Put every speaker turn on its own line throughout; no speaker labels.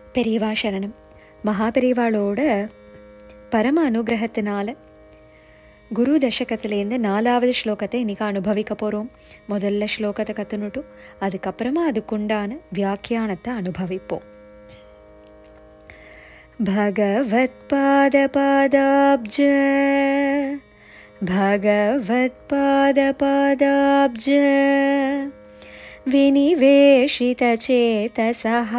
பெரியவா சரணம் மகாபெரிவாளோட பரம அனுகிரகத்தினால குரு தசகத்திலேருந்து நாலாவது ஸ்லோகத்தை இன்னைக்கு அனுபவிக்க போகிறோம் முதல்ல ஸ்லோகத்தை கற்றுனுட்டு அதுக்கப்புறமா அதுக்குண்டான வியாக்கியானத்தை அனுபவிப்போம் भगवत्पादपादाब्ज भगवत्पादपादाब्ज विनिवेशितचेतसः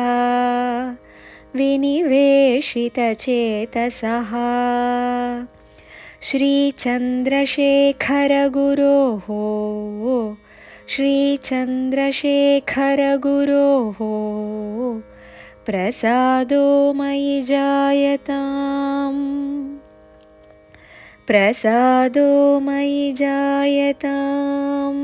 विनिवेशितचेतसः श्रीचन्द्रशेखरगुरोः श्रीचन्द्रशेखरगुरोः प्रसादो मयि जायताम् प्रसादो मयि जायताम्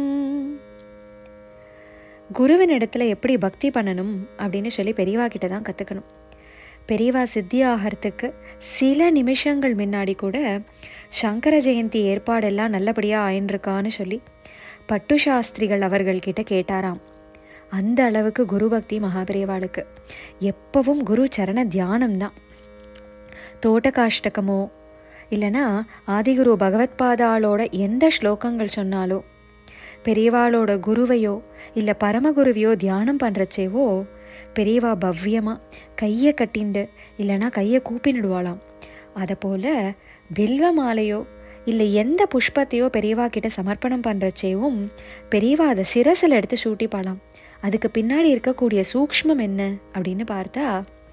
குருவினிடத்தில் எப்படி பக்தி பண்ணணும் அப்படின்னு சொல்லி பெரியவா கிட்ட தான் கற்றுக்கணும் பெரியவா சித்தி ஆகிறதுக்கு சில நிமிஷங்கள் முன்னாடி கூட சங்கர ஜெயந்தி ஏற்பாடெல்லாம் நல்லபடியாக ஆயின்றிருக்கான்னு சொல்லி பட்டு சாஸ்திரிகள் அவர்கள்கிட்ட கேட்டாராம் அந்த அளவுக்கு குரு பக்தி மகாபெரியவாளுக்கு எப்பவும் குரு சரண தியானம் தான் தோட்டகாஷ்டகமோ இல்லைனா ஆதிகுரு பகவத்பாதாளோட எந்த ஸ்லோகங்கள் சொன்னாலோ பெரியவாளோட குருவையோ இல்லை பரமகுருவையோ தியானம் பண்ணுறச்சேவோ பெரியவா பவ்யமாக கையை கட்டிண்டு இல்லைனா கையை கூப்பினிடுவாளாம் அதை போல் வில்வ மாலையோ இல்லை எந்த புஷ்பத்தையோ பெரியவா கிட்ட சமர்ப்பணம் பண்ணுறச்சேவும் பெரியவா அதை சிரசில் எடுத்து சூட்டிப்பாளாம் அதுக்கு பின்னாடி இருக்கக்கூடிய சூக்ஷ்மம் என்ன அப்படின்னு பார்த்தா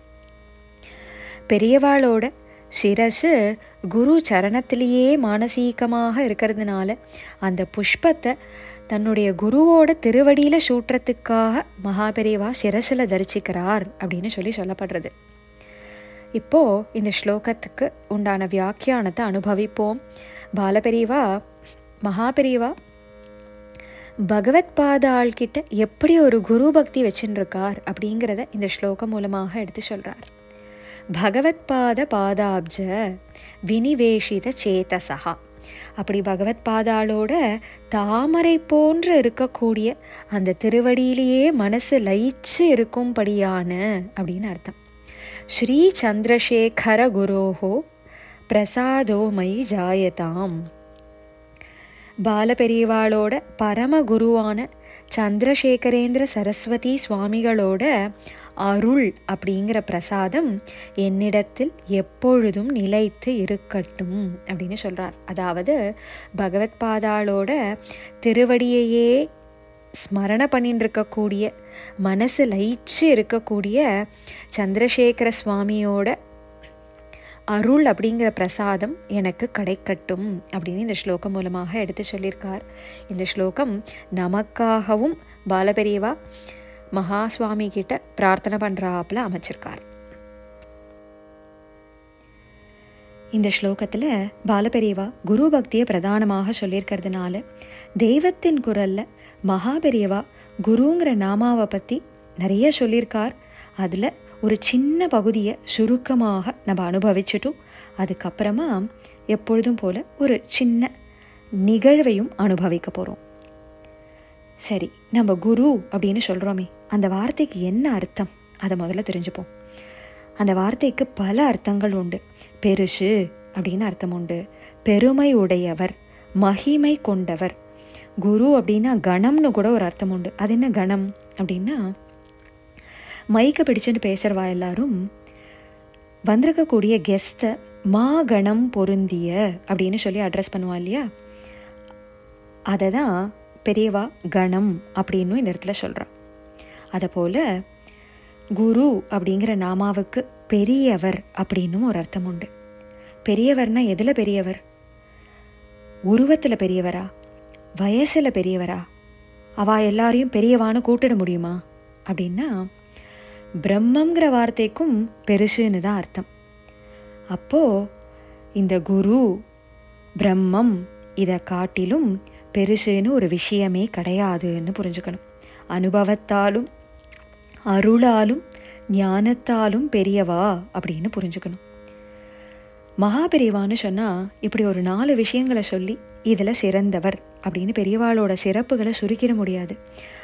பெரியவாளோட சிரசு குரு சரணத்திலேயே மானசீகமாக இருக்கிறதுனால அந்த புஷ்பத்தை தன்னுடைய குருவோட திருவடியில் சூட்டுறதுக்காக மகாபெரிவா சிரசில் தரிசிக்கிறார் அப்படின்னு சொல்லி சொல்லப்படுறது இப்போது இந்த ஸ்லோகத்துக்கு உண்டான வியாக்கியானத்தை அனுபவிப்போம் பாலபெரிவா மகாபெரிவா பகவத் பாத ஆள்கிட்ட எப்படி ஒரு குரு பக்தி வச்சுருக்கார் அப்படிங்கிறத இந்த ஸ்லோகம் மூலமாக எடுத்து சொல்கிறார் பகவத் பாத பாதாப்ஜ வினிவேஷித சேதசகா அப்படி பகவத் பாதாளோட தாமரை போன்று இருக்கக்கூடிய அந்த திருவடியிலேயே மனசு லயிச்சு இருக்கும்படியான அப்படின்னு அர்த்தம் ஸ்ரீ சந்திரசேகர குரோஹோ பிரசாதோ மயி ஜாயதாம் பாலபெரியவாளோட பரம குருவான சந்திரசேகரேந்திர சரஸ்வதி சுவாமிகளோட அருள் அப்படிங்கிற பிரசாதம் என்னிடத்தில் எப்பொழுதும் நிலைத்து இருக்கட்டும் அப்படின்னு சொல்கிறார் அதாவது பகவத் பாதாளோட திருவடியையே ஸ்மரண பண்ணிட்டு இருக்கக்கூடிய மனசு லயிச்சு இருக்கக்கூடிய சந்திரசேகர சுவாமியோட அருள் அப்படிங்கிற பிரசாதம் எனக்கு கிடைக்கட்டும் அப்படின்னு இந்த ஸ்லோகம் மூலமாக எடுத்து சொல்லியிருக்கார் இந்த ஸ்லோகம் நமக்காகவும் பாலபெரியவா மகா சுவாமி கிட்ட பிரார்த்தனை பண்ணுறாப்புல அமைச்சிருக்கார் இந்த ஸ்லோகத்தில் பாலபெரியவா குரு பக்தியை பிரதானமாக சொல்லியிருக்கிறதுனால தெய்வத்தின் குரலில் மகாபெரியவா குருங்கிற நாமாவை பற்றி நிறைய சொல்லியிருக்கார் அதில் ஒரு சின்ன பகுதியை சுருக்கமாக நம்ம அனுபவிச்சுட்டும் அதுக்கப்புறமா எப்பொழுதும் போல் ஒரு சின்ன நிகழ்வையும் அனுபவிக்க போகிறோம் சரி நம்ம குரு அப்படின்னு சொல்கிறோமே அந்த வார்த்தைக்கு என்ன அர்த்தம் அதை முதல்ல தெரிஞ்சுப்போம் அந்த வார்த்தைக்கு பல அர்த்தங்கள் உண்டு பெருசு அப்படின்னு அர்த்தம் உண்டு பெருமை உடையவர் மகிமை கொண்டவர் குரு அப்படின்னா கணம்னு கூட ஒரு அர்த்தம் உண்டு அது என்ன கணம் அப்படின்னா மைக்கை பிடிச்சுட்டு பேசுகிறவா எல்லாரும் வந்திருக்கக்கூடிய கெஸ்ட்டை மா கணம் பொருந்திய அப்படின்னு சொல்லி அட்ரஸ் பண்ணுவா இல்லையா அதை தான் பெரியவா கணம் அப்படின்னும் இந்த இடத்துல சொல்கிறான் அதை போல் குரு அப்படிங்கிற நாமாவுக்கு பெரியவர் அப்படின்னும் ஒரு அர்த்தம் உண்டு பெரியவர்னா எதில் பெரியவர் உருவத்தில் பெரியவரா வயசில் பெரியவரா அவா எல்லாரையும் பெரியவான்னு கூட்டிட முடியுமா அப்படின்னா பிரம்மங்கிற வார்த்தைக்கும் பெருசுன்னு தான் அர்த்தம் அப்போது இந்த குரு பிரம்மம் இதை காட்டிலும் பெருசுன்னு ஒரு விஷயமே கிடையாதுன்னு புரிஞ்சுக்கணும் அனுபவத்தாலும் அருளாலும் ஞானத்தாலும் பெரியவா அப்படின்னு புரிஞ்சுக்கணும் மகாபெரியவான்னு சொன்னால் இப்படி ஒரு நாலு விஷயங்களை சொல்லி இதில் சிறந்தவர் அப்படின்னு பெரியவாளோட சிறப்புகளை சுருக்கிட முடியாது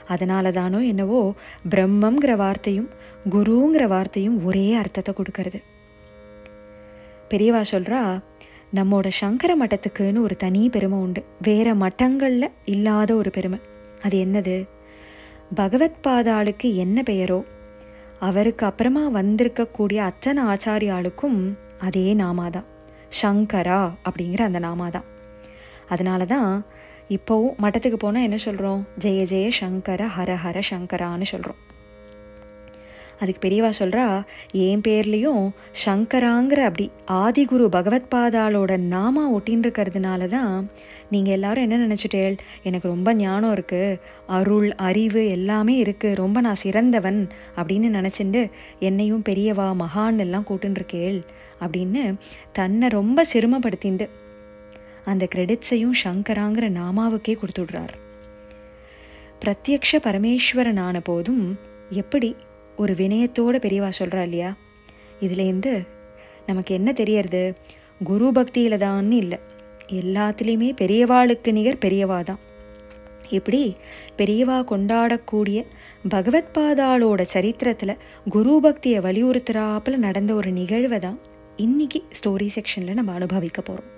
அதனால தானோ என்னவோ பிரம்மங்கிற வார்த்தையும் குருங்கிற வார்த்தையும் ஒரே அர்த்தத்தை கொடுக்கறது பெரியவா சொல்றா நம்மோட சங்கர மட்டத்துக்குன்னு ஒரு தனி பெருமை உண்டு வேற மட்டங்களில் இல்லாத ஒரு பெருமை அது என்னது பகவத் பாதாளுக்கு என்ன பெயரோ அவருக்கு அப்புறமா வந்திருக்கக்கூடிய அத்தனை ஆச்சாரியாளுக்கும் அதே நாமாதான் சங்கரா அப்படிங்கிற அந்த நாமாதான் அதனால தான் இப்போவும் மட்டத்துக்கு போனால் என்ன சொல்கிறோம் ஜெய ஜெய சங்கர ஹர ஹர சங்கரான்னு சொல்கிறோம் அதுக்கு பெரியவா சொல்கிறா என் பேர்லேயும் சங்கராங்கிற அப்படி ஆதிகுரு பகவத் பாதாளோட நாமா ஒட்டின்னு இருக்கிறதுனால தான் நீங்கள் எல்லாரும் என்ன நினச்சிட்டேள் எனக்கு ரொம்ப ஞானம் இருக்குது அருள் அறிவு எல்லாமே இருக்குது ரொம்ப நான் சிறந்தவன் அப்படின்னு நினச்சிண்டு என்னையும் பெரியவா மகான் எல்லாம் கூட்டுருக்கேள் அப்படின்னு தன்னை ரொம்ப சிரமப்படுத்திண்டு அந்த கிரெடிட்ஸையும் சங்கராங்கிற நாமாவுக்கே கொடுத்துடுறார் பிரத்யக்ஷ பரமேஸ்வரன் ஆன போதும் எப்படி ஒரு வினயத்தோட பெரியவா சொல்கிறா இல்லையா இதுலேருந்து நமக்கு என்ன தெரியறது குரு பக்தியில் தான்னு இல்லை எல்லாத்துலேயுமே பெரியவாளுக்கு நிகர் பெரியவா தான் இப்படி பெரியவா கொண்டாடக்கூடிய பகவத் பாதாளோட சரித்திரத்தில் குரு பக்தியை வலியுறுத்துறாப்புல நடந்த ஒரு நிகழ்வை தான் இன்னைக்கு ஸ்டோரி செக்ஷனில் நம்ம அனுபவிக்க போகிறோம்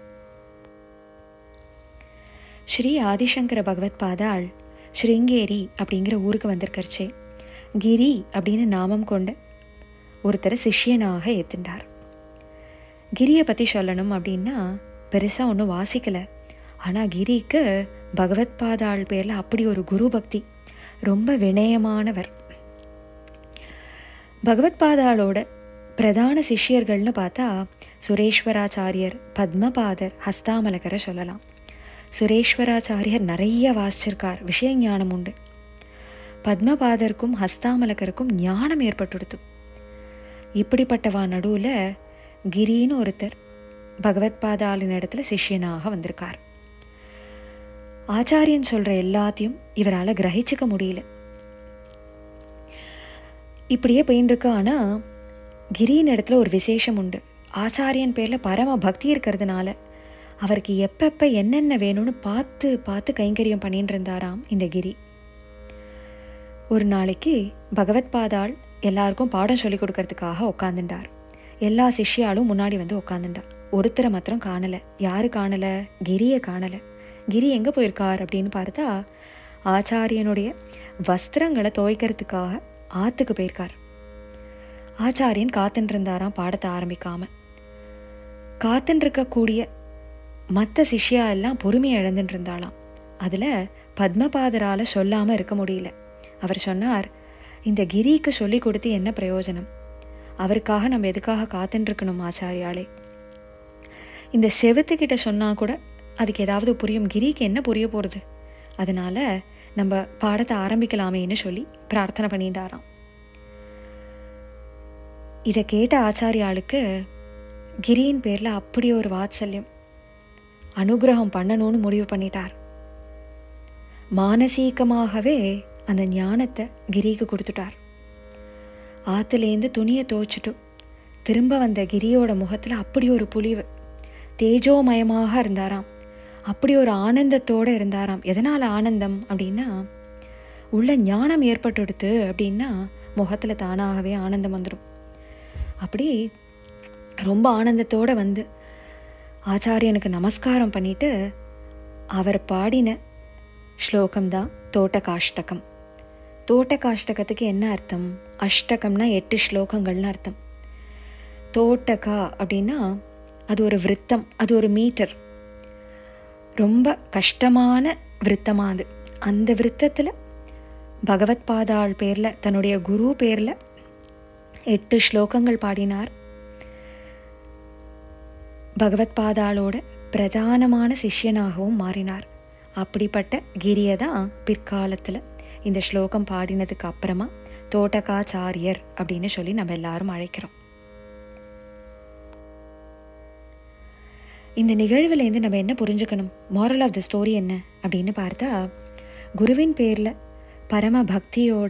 ஸ்ரீ ஆதிசங்கர பகவத் பாதாள் ஸ்ருங்கேரி அப்படிங்கிற ஊருக்கு வந்திருக்கறச்சே கிரி அப்படின்னு நாமம் கொண்ட ஒருத்தரை சிஷ்யனாக ஏத்துண்டார் கிரியை பற்றி சொல்லணும் அப்படின்னா பெருசாக ஒன்றும் வாசிக்கலை ஆனால் கிரிக்கு பகவத் பாதாள் பேரில் அப்படி ஒரு குரு பக்தி ரொம்ப வினயமானவர் பகவத் பாதாளோட பிரதான சிஷ்யர்கள்னு பார்த்தா சுரேஸ்வராச்சாரியர் பத்மபாதர் ஹஸ்தாமலகரை சொல்லலாம் சுரேஸ்வராச்சாரியர் நிறைய வாசிச்சிருக்கார் விஷய ஞானம் உண்டு பத்மபாதருக்கும் ஹஸ்தாமலகருக்கும் ஞானம் ஏற்பட்டுடுத்து இப்படிப்பட்டவா நடுவில் கிரின்னு ஒருத்தர் பகவத் பாதாளின் இடத்துல சிஷ்யனாக வந்திருக்கார் ஆச்சாரியன் சொல்ற எல்லாத்தையும் இவரால் கிரகிச்சுக்க முடியல இப்படியே போயின்னு இருக்கு ஆனால் கிரியின் இடத்துல ஒரு விசேஷம் உண்டு ஆச்சாரியன் பேரில் பரம பக்தி இருக்கிறதுனால அவருக்கு எப்பப்போ என்னென்ன வேணும்னு பார்த்து பார்த்து கைங்கரியம் பண்ணிட்டு இருந்தாராம் இந்த கிரி ஒரு நாளைக்கு பகவத் பாதாள் எல்லாருக்கும் பாடம் சொல்லி கொடுக்கறதுக்காக உட்காந்துட்டார் எல்லா சிஷ்யாலும் முன்னாடி வந்து உட்காந்துட்டா ஒருத்தரை மாத்திரம் காணலை யாரு காணலை கிரியை காணலை கிரி எங்கே போயிருக்கார் அப்படின்னு பார்த்தா ஆச்சாரியனுடைய வஸ்திரங்களை துவைக்கிறதுக்காக ஆற்றுக்கு போயிருக்கார் ஆச்சாரியன் காத்துட்டு இருந்தாராம் பாடத்தை ஆரம்பிக்காம காத்துட்டு இருக்கக்கூடிய மற்ற சிஷ்யா எல்லாம் பொறுமையை இழந்துட்டு இருந்தாளாம் அதில் பத்மபாதரால் சொல்லாமல் இருக்க முடியல அவர் சொன்னார் இந்த கிரிக்கு சொல்லி கொடுத்து என்ன பிரயோஜனம் அவருக்காக நம்ம எதுக்காக காத்துட்டு இருக்கணும் ஆச்சாரியாலே இந்த செவத்துக்கிட்ட சொன்னால் கூட அதுக்கு ஏதாவது புரியும் கிரிக்கு என்ன புரிய போகிறது அதனால நம்ம பாடத்தை ஆரம்பிக்கலாமேன்னு சொல்லி பிரார்த்தனை பண்ணிட்டாராம் இதை கேட்ட ஆச்சாரியாளுக்கு கிரியின் பேரில் அப்படி ஒரு வாத்சல்யம் அனுகிரகம் பண்ணணும்னு முடிவு பண்ணிட்டார் மானசீகமாகவே அந்த ஞானத்தை கிரிக்கு கொடுத்துட்டார் ஆற்றுலேருந்து துணியை துவைச்சிட்டு திரும்ப வந்த கிரியோட முகத்தில் அப்படி ஒரு புலிவு தேஜோமயமாக இருந்தாராம் அப்படி ஒரு ஆனந்தத்தோடு இருந்தாராம் எதனால் ஆனந்தம் அப்படின்னா உள்ள ஞானம் ஏற்பட்டுடுத்து அப்படின்னா முகத்தில் தானாகவே ஆனந்தம் வந்துடும் அப்படி ரொம்ப ஆனந்தத்தோடு வந்து ஆச்சாரியனுக்கு நமஸ்காரம் பண்ணிட்டு அவர் பாடின ஸ்லோகம்தான் தோட்டகாஷ்டகம் தோட்டகாஷ்டகத்துக்கு என்ன அர்த்தம் அஷ்டகம்னா எட்டு ஸ்லோகங்கள்னு அர்த்தம் தோட்டகா அப்படின்னா அது ஒரு விருத்தம் அது ஒரு மீட்டர் ரொம்ப கஷ்டமான விருத்தமாக அது அந்த விருத்தத்தில் பகவத் பாதாள் பேரில் தன்னுடைய குரு பேரில் எட்டு ஸ்லோகங்கள் பாடினார் பகவத் பாதாளோட பிரதானமான சிஷ்யனாகவும் மாறினார் அப்படிப்பட்ட கிரியை தான் பிற்காலத்தில் இந்த ஸ்லோகம் பாடினதுக்கு அப்புறமா தோட்டகாச்சாரியர் அப்படின்னு சொல்லி நம்ம எல்லாரும் அழைக்கிறோம் இந்த நிகழ்வுலேருந்து நம்ம என்ன புரிஞ்சுக்கணும் மாரல் ஆஃப் த ஸ்டோரி என்ன அப்படின்னு பார்த்தா குருவின் பேரில் பரம பக்தியோட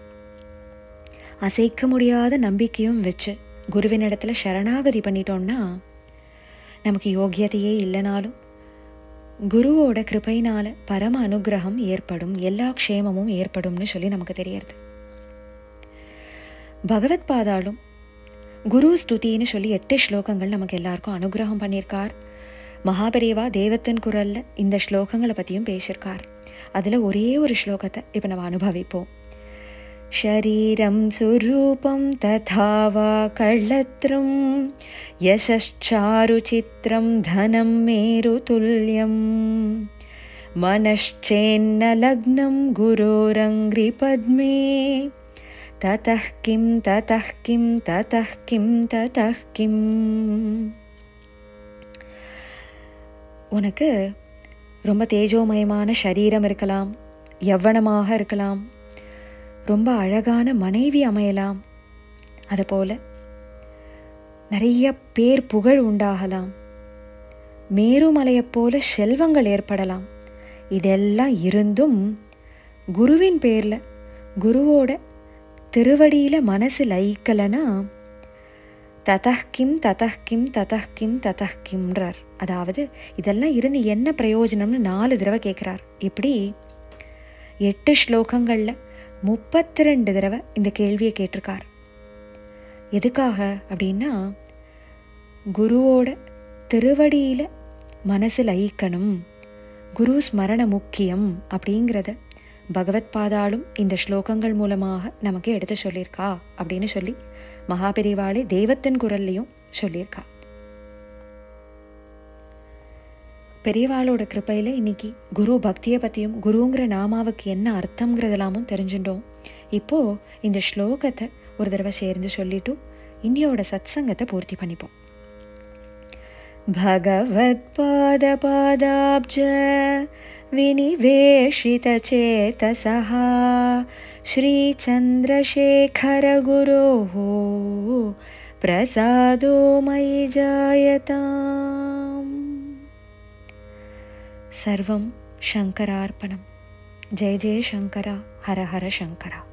அசைக்க முடியாத நம்பிக்கையும் வச்சு குருவின் இடத்துல சரணாகதி பண்ணிட்டோம்னா நமக்கு யோக்கியதையே இல்லைனாலும் குருவோட கிருபையினால பரம அனுகிரகம் ஏற்படும் எல்லா க்ஷேமமும் ஏற்படும்னு சொல்லி நமக்கு தெரியறது பகவத் பாதாளும் குரு ஸ்துதின்னு சொல்லி எட்டு ஸ்லோகங்கள் நமக்கு எல்லாருக்கும் அனுகிரகம் பண்ணியிருக்கார் மகாபெரிவா தேவத்தன் குரல்ல இந்த ஸ்லோகங்களை பற்றியும் பேசியிருக்கார் அதில் ஒரே ஒரு ஸ்லோகத்தை இப்போ நம்ம அனுபவிப்போம் शरीरं सुरूपं तथा वा कळत्रं यशश्चारुचित्रं धनं मेरुतुल्यं मनश्चेन्न लग्नं गुरोरङ्घ्रिपद्मे ततः किं ततः किं ततः किं ततः किम् உனக்கு ரொம்ப தேஜோமயமான சரீரம் இருக்கலாம் யவ்வனமாக இருக்கலாம் ரொம்ப அழகான மனைவி அமையலாம் அதுபோல நிறைய பேர் புகழ் உண்டாகலாம் மேருமலையைப் போல செல்வங்கள் ஏற்படலாம் இதெல்லாம் இருந்தும் குருவின் பேரில் குருவோட திருவடியில் மனசு லயிக்கலைன்னா ததஹ்கிம் ததஹ்கிம் ததஹ்கிம் ததஹ்கிம்ன்றார் அதாவது இதெல்லாம் இருந்து என்ன பிரயோஜனம்னு நாலு தடவை கேட்குறார் இப்படி எட்டு ஸ்லோகங்களில் முப்பத்தி ரெண்டு தடவை இந்த கேள்வியை கேட்டிருக்கார் எதுக்காக அப்படின்னா குருவோட திருவடியில் மனசு லயிக்கணும் குரு ஸ்மரண முக்கியம் அப்படிங்கிறத பகவத் பாதாளும் இந்த ஸ்லோகங்கள் மூலமாக நமக்கு எடுத்து சொல்லியிருக்கா அப்படின்னு சொல்லி மகாபெரிவாளே தெய்வத்தின் குரல்லையும் சொல்லியிருக்கா பெரியவாளோட கிருப்பையில் இன்னைக்கு குரு பக்தியை பற்றியும் குருங்கிற நாமாவுக்கு என்ன அர்த்தங்கிறதெல்லாமும் தெரிஞ்சுட்டோம் இப்போது இந்த ஸ்லோகத்தை ஒரு தடவை சேர்ந்து சொல்லிட்டு இன்னையோட சத்சங்கத்தை பூர்த்தி பண்ணிப்போம் भगवत्पादपादाब्ज विनिवेशितचेतसः श्रीचन्द्रशेखरगुरोः प्रसादो मयि जायताम् सर्वं शङ्करार्पणं जय जय शङ्कर हर हर शङ्कर